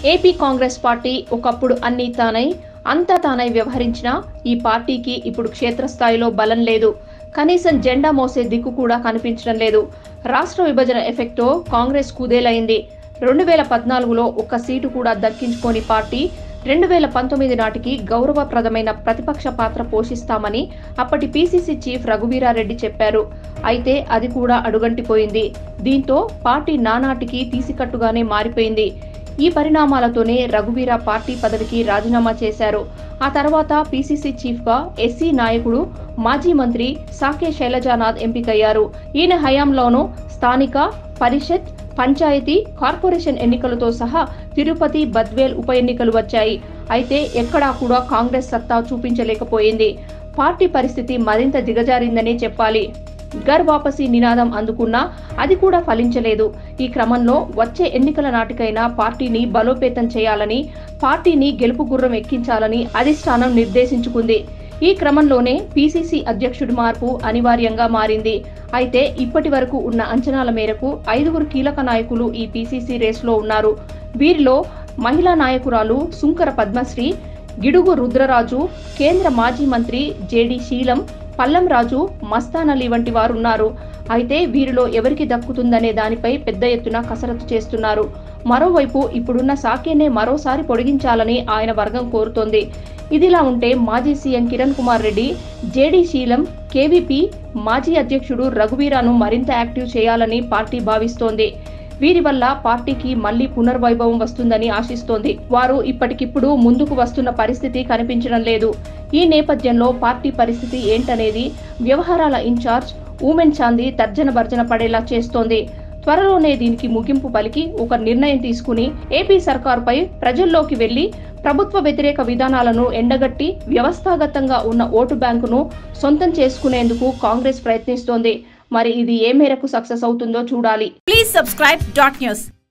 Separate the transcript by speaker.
Speaker 1: AP Congress party ఒకప్పుడు అన్నీ తానై అంతా తానై వ్యవహరించినా ఈ పార్టీకి ఇప్పుడు క్షేత్రస్థాయిలో బలం లేదు కనీసం జెండా మోసే దిక్కు కూడా కనిపించడం లేదు రాష్ట్ర విభజన ఎఫెక్ట్తో కాంగ్రెస్ కుదేలైంది రెండు వేల పద్నాలుగులో ఒక్క సీటు కూడా దక్కించుకోని పార్టీ రెండు వేల పంతొమ్మిది నాటికి గౌరవప్రదమైన ప్రతిపక్ష పాత్ర పోషిస్తామని అప్పటి పీసీసీ చీఫ్ రఘువీరారెడ్డి చెప్పారు అయితే అది కూడా అడుగంటిపోయింది దీంతో పార్టీ నానాటికి తీసికట్టుగానే మారిపోయింది ఈ పరిణామాలతోనే రఘువీర పార్టీ పదవికి రాజీనామా చేశారు ఆ తర్వాత పీసీసీ చీఫ్గా ఎస్సీ నాయకుడు మాజీ మంత్రి సాకే శైలజానాథ్ ఎంపికయ్యారు ఈయన హయాంలోనూ స్థానిక పరిషత్ పంచాయతీ కార్పొరేషన్ ఎన్నికలతో సహా తిరుపతి బద్వేల్ ఉప ఎన్నికలు వచ్చాయి అయితే ఎక్కడా కూడా కాంగ్రెస్ సత్తా చూపించలేకపోయింది పార్టీ పరిస్థితి మరింత దిగజారిందనే చెప్పాలి గర్ వాపసీ నినాదం అందుకున్నా అది కూడా ఫలించలేదు ఈ క్రమంలో వచ్చే ఎన్నికల నాటికైనా పార్టీని బలోపేతం చేయాలని పార్టీని గెలుపు గుర్రం ఎక్కించాలని అధిష్టానం నిర్దేశించుకుంది ఈ క్రమంలోనే పీసీసీ అధ్యక్షుడి మార్పు అనివార్యంగా మారింది అయితే ఇప్పటి వరకు ఉన్న అంచనాల మేరకు ఐదుగురు కీలక నాయకులు ఈ పీసీసీ రేసులో ఉన్నారు వీరిలో మహిళా నాయకురాలు సుంకర పద్మశ్రీ గిడుగు రుద్రరాజు కేంద్ర మాజీ మంత్రి జేడి శీలం పల్లం రాజు మస్తాన్ అలీ వంటి వారు ఉన్నారు అయితే వీరిలో ఎవరికి దక్కుతుందనే దానిపై పెద్ద ఎత్తున కసరత్తు చేస్తున్నారు మరోవైపు ఇప్పుడున్న సాకేనే మరోసారి పొడిగించాలని ఆయన వర్గం కోరుతోంది ఇదిలా ఉంటే మాజీ CM Kiran Kumar Reddy JD Seelam KVP మాజీ అధ్యక్షుడు రఘువీరాను మరింత యాక్టివ్ చేయాలని పార్టీ భావిస్తోంది వీరి వల్ల పార్టీకి మళ్లీ పునర్వైభవం వస్తుందని ఆశిస్తోంది వారు ఇప్పటికిప్పుడు ముందుకు వస్తున్న పరిస్థితి కనిపించడం లేదు ఈ నేపథ్యంలో పార్టీ పరిస్థితి ఏంటనేది వ్యవహారాల ఇన్ఛార్జ్ ఊమెన్ చాందీ తర్జన భర్జన పడేలా చేస్తోంది త్వరలోనే దీనికి ముగింపు పలికి ఒక నిర్ణయం తీసుకుని ఏపీ సర్కార్పై ప్రజల్లోకి వెళ్లి ప్రభుత్వ వ్యతిరేక విధానాలను ఎండగట్టి వ్యవస్థాగతంగా ఉన్న ఓటు బ్యాంకును సొంతం చేసుకునేందుకు కాంగ్రెస్ ప్రయత్నిస్తోంది మరి ఇది ఏ మేరకు సక్సెస్ అవుతుందో చూడాలి
Speaker 2: Please subscribe dot news.